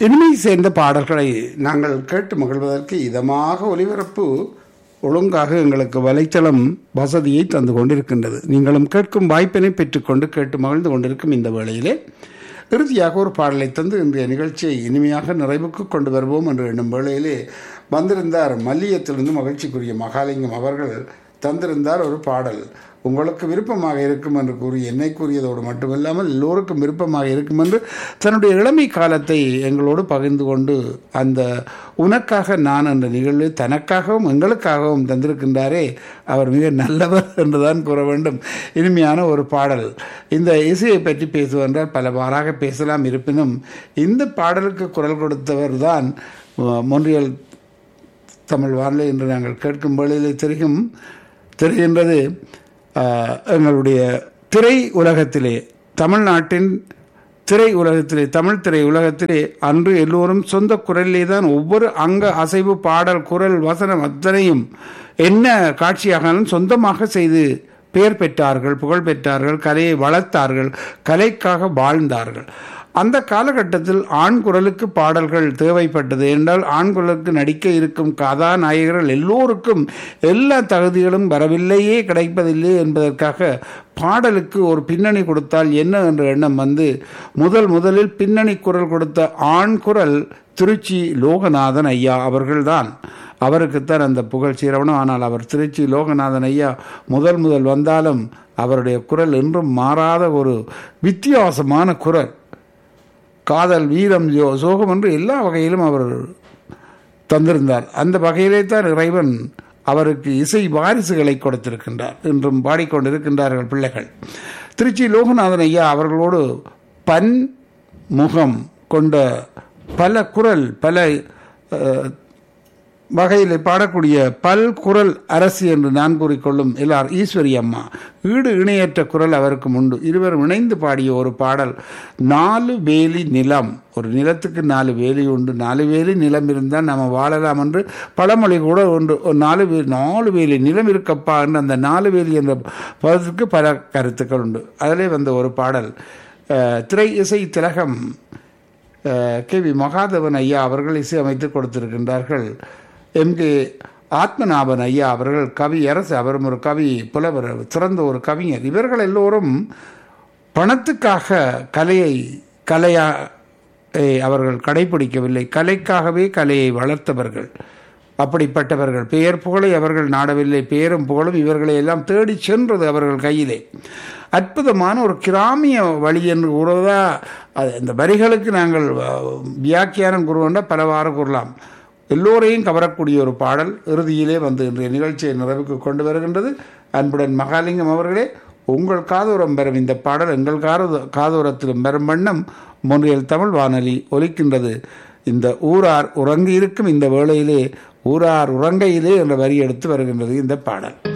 இனிமை சேர்ந்த பாடல்களை நாங்கள் கேட்டு மகிழ்வதற்கு இதமாக ஒலிபரப்பு ஒழுங்காக எங்களுக்கு வலைத்தளம் வசதியை தந்து கொண்டிருக்கின்றது நீங்களும் கேட்கும் வாய்ப்பினை பெற்றுக்கொண்டு கேட்டு மகிழ்ந்து கொண்டிருக்கும் இந்த வேளையிலே இறுதியாக ஒரு பாடலை தந்து இன்றைய நிகழ்ச்சியை இனிமையாக நிறைவுக்கு கொண்டு வருவோம் என்று எண்ணும் வேளையிலே வந்திருந்தார் மல்லியத்திலிருந்து மகிழ்ச்சிக்குரிய மகாலிங்கம் அவர்கள் தந்திருந்தார் ஒரு பாடல் உங்களுக்கு விருப்பமாக இருக்கும் என்று கூறி என்னை கூறியதோடு மட்டுமில்லாமல் எல்லோருக்கும் விருப்பமாக இருக்கும் என்று தன்னுடைய இளமை காலத்தை எங்களோடு பகிர்ந்து கொண்டு அந்த உனக்காக நான் என்ற நிகழ்வு தனக்காகவும் எங்களுக்காகவும் தந்திருக்கின்றாரே அவர் மிக நல்லவர் என்றுதான் கூற வேண்டும் இனிமையான ஒரு பாடல் இந்த இசையை பற்றி பேசுவென்றால் பலவாறாக பேசலாம் இருப்பினும் இந்த பாடலுக்கு குரல் கொடுத்தவர் தான் மொன்றியல் தமிழ் வானிலை என்று நாங்கள் கேட்கும் வேளையிலே தெரியும் தெரிகின்றது எங்களுடைய திரை உலகத்திலே தமிழ்நாட்டின் திரை உலகத்திலே தமிழ் திரை உலகத்திலே அன்று எல்லோரும் சொந்த குரலிலே தான் ஒவ்வொரு அங்க அசைவு பாடல் குரல் வசனம் அத்தனையும் என்ன காட்சியானாலும் சொந்தமாக செய்து பெயர் பெற்றார்கள் புகழ் பெற்றார்கள் கலையை வளர்த்தார்கள் கலைக்காக வாழ்ந்தார்கள் அந்த காலகட்டத்தில் ஆண் குரலுக்கு பாடல்கள் தேவைப்பட்டது என்றால் ஆண் குரலுக்கு நடிக்க இருக்கும் கதாநாயகர்கள் எல்லோருக்கும் எல்லா தகுதிகளும் வரவில்லையே கிடைப்பதில்லை என்பதற்காக பாடலுக்கு ஒரு பின்னணி கொடுத்தால் என்ன என்ற எண்ணம் வந்து முதல் முதலில் பின்னணி குரல் கொடுத்த ஆண் குரல் திருச்சி லோகநாதன் ஐயா அவர்கள்தான் அவருக்குத்தான் அந்த புகழ் சீரவணும் ஆனால் அவர் திருச்சி லோகநாதன் ஐயா முதல் முதல் வந்தாலும் அவருடைய குரல் என்றும் மாறாத ஒரு வித்தியாசமான குரல் காதல் வீரம் யோ சோகம் என்று எல்லா வகையிலும் அவர் தந்திருந்தார் அந்த வகையிலே தான் இறைவன் அவருக்கு இசை வாரிசுகளை கொடுத்திருக்கின்றார் என்றும் பாடிக்கொண்டிருக்கின்றார்கள் பிள்ளைகள் திருச்சி லோகநாதன் ஐயா அவர்களோடு பன் முகம் கொண்ட பல குரல் பல வகையில் பாடக்கூடிய பல் குரல் அரசு என்று நான் கூறிக்கொள்ளும் எல்லார் ஈஸ்வரி அம்மா ஈடு இணையற்ற குரல் அவருக்கு உண்டு இருவரும் இணைந்து பாடிய ஒரு பாடல் நாலு வேலி நிலம் ஒரு நிலத்துக்கு நாலு வேலி உண்டு நாலு வேலி நிலம் இருந்தால் நம்ம வாழலாம் என்று பழமொழி கூட ஒன்று நாலு வே நாலு வேலி நிலம் இருக்கப்பா என்று அந்த நாலு வேலி என்ற பதத்துக்கு பல கருத்துக்கள் உண்டு அதிலே வந்த ஒரு பாடல் திரை இசை திலகம் கே வி மகாதேவன் ஐயா அவர்கள் இசை அமைத்து கொடுத்திருக்கின்றார்கள் எம் கே ஆத்மநாபன் ஐயா அவர்கள் கவி அரசு அவரும் ஒரு கவி புலவர் சிறந்த ஒரு கவிஞர் இவர்கள் எல்லோரும் பணத்துக்காக கலையை கலையா அவர்கள் கடைபிடிக்கவில்லை கலைக்காகவே கலையை வளர்த்தவர்கள் அப்படிப்பட்டவர்கள் பெயர் புகழை அவர்கள் நாடவில்லை பெயரும் புகழும் இவர்களை எல்லாம் தேடி சென்றது அவர்கள் கையிலே அற்புதமான ஒரு கிராமிய வழி என்று கூறுவதா இந்த வரிகளுக்கு நாங்கள் வியாக்கியானம் கூறுவோண்டா பலவாறு கூறலாம் எல்லோரையும் கவரக்கூடிய ஒரு பாடல் இறுதியிலே வந்து இன்றைய நிகழ்ச்சியை நிறைவுக்கு கொண்டு வருகின்றது அன்புடன் மகாலிங்கம் அவர்களே உங்கள் காதோரம் பெறும் இந்த பாடல் எங்கள் காத காதோரத்திலும் பெறும் வண்ணம் மொன்றியல் தமிழ் வானொலி ஒலிக்கின்றது இந்த ஊரார் உறங்கி இருக்கும் இந்த வேளையிலே ஊரார் உறங்கையிலே என்ற வரி எடுத்து வருகின்றது இந்த பாடல்